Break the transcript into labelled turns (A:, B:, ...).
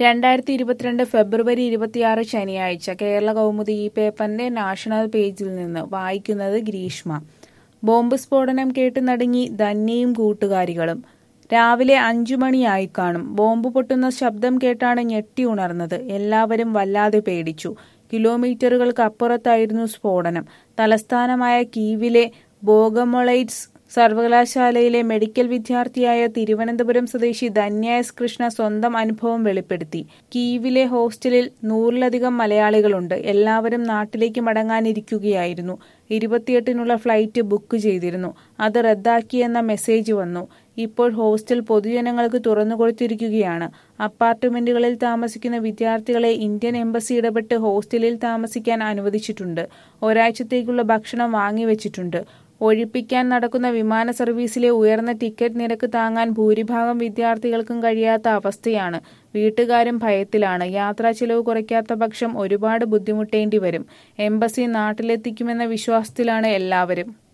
A: രണ്ടായിരത്തി ഇരുപത്തിരണ്ട് ഫെബ്രുവരി ഇരുപത്തിയാറ് ശനിയാഴ്ച കേരള കൗമുദി ഈ പേപ്പറിന്റെ നാഷണൽ പേജിൽ നിന്ന് വായിക്കുന്നത് ഗ്രീഷ്മ ബോംബ് സ്ഫോടനം കേട്ട് നടുങ്ങി ധന്യയും കൂട്ടുകാരികളും രാവിലെ അഞ്ചു മണിയായി കാണും ബോംബ് പൊട്ടുന്ന ശബ്ദം കേട്ടാണ് ഞെട്ടി ഉണർന്നത് എല്ലാവരും വല്ലാതെ പേടിച്ചു കിലോമീറ്ററുകൾക്ക് അപ്പുറത്തായിരുന്നു സ്ഫോടനം തലസ്ഥാനമായ കീവിലെ ബോഗമൊളൈറ്റ്സ് സർവകലാശാലയിലെ മെഡിക്കൽ വിദ്യാർത്ഥിയായ തിരുവനന്തപുരം സ്വദേശി ധന്യ എസ് കൃഷ്ണ സ്വന്തം അനുഭവം വെളിപ്പെടുത്തി കീവിലെ ഹോസ്റ്റലിൽ നൂറിലധികം മലയാളികളുണ്ട് എല്ലാവരും നാട്ടിലേക്ക് മടങ്ങാനിരിക്കുകയായിരുന്നു ഇരുപത്തിയെട്ടിനുള്ള ഫ്ലൈറ്റ് ബുക്ക് ചെയ്തിരുന്നു അത് റദ്ദാക്കിയെന്ന മെസ്സേജ് വന്നു ഇപ്പോൾ ഹോസ്റ്റൽ പൊതുജനങ്ങൾക്ക് തുറന്നുകൊടുത്തിരിക്കുകയാണ് അപ്പാർട്ട്മെന്റുകളിൽ താമസിക്കുന്ന വിദ്യാർത്ഥികളെ ഇന്ത്യൻ എംബസി ഇടപെട്ട് ഹോസ്റ്റലിൽ താമസിക്കാൻ അനുവദിച്ചിട്ടുണ്ട് ഒരാഴ്ചത്തേക്കുള്ള ഭക്ഷണം വാങ്ങിവെച്ചിട്ടുണ്ട് ഒഴിപ്പിക്കാൻ നടക്കുന്ന വിമാന സർവീസിലെ ഉയർന്ന ടിക്കറ്റ് നിരക്ക് താങ്ങാൻ ഭൂരിഭാഗം വിദ്യാർത്ഥികൾക്കും കഴിയാത്ത അവസ്ഥയാണ് വീട്ടുകാരും ഭയത്തിലാണ് യാത്രാ ചിലവ് കുറയ്ക്കാത്ത പക്ഷം ഒരുപാട് ബുദ്ധിമുട്ടേണ്ടി വരും എംബസി നാട്ടിലെത്തിക്കുമെന്ന വിശ്വാസത്തിലാണ് എല്ലാവരും